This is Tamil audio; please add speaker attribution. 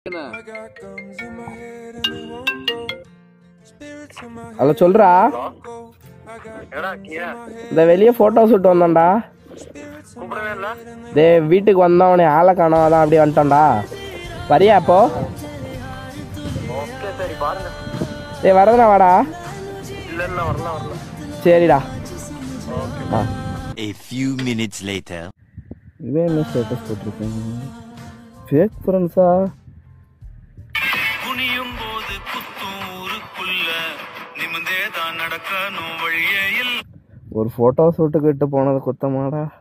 Speaker 1: ஹலோ சொல்றா
Speaker 2: என்னடா இருக்கீங்க
Speaker 1: இந்த வெளியே ஃபோட்டோ ஷூட் வந்தோம்டா
Speaker 2: கூப்பிடவே இல்ல
Speaker 1: டே வீட்டுக்கு வந்தவனே ஆளை காணோம் அதான் அப்படியே வந்துட்டோம்டா வரியா அப்போ
Speaker 2: ஓகே சரி பாருங்க
Speaker 1: டேய் வரதுனா வாடா
Speaker 2: இல்ல இல்ல வரல வரல
Speaker 1: சரிடா ஆ
Speaker 3: A few minutes later.
Speaker 1: இவன் என்ன ஸ்டேட்டஸ் போட்டிருக்கேன் ஃபேக் ஃப்ரெண்ட்ஸா
Speaker 4: குனியும் போது குத்தும் ஊருக்குள்ள நிமிந்தே தான் நடக்கணும் வழியே இல்ல
Speaker 1: ஒரு ஃபோட்டோ ஷூட்டுக்கு இட்டு போனது குத்தமாடா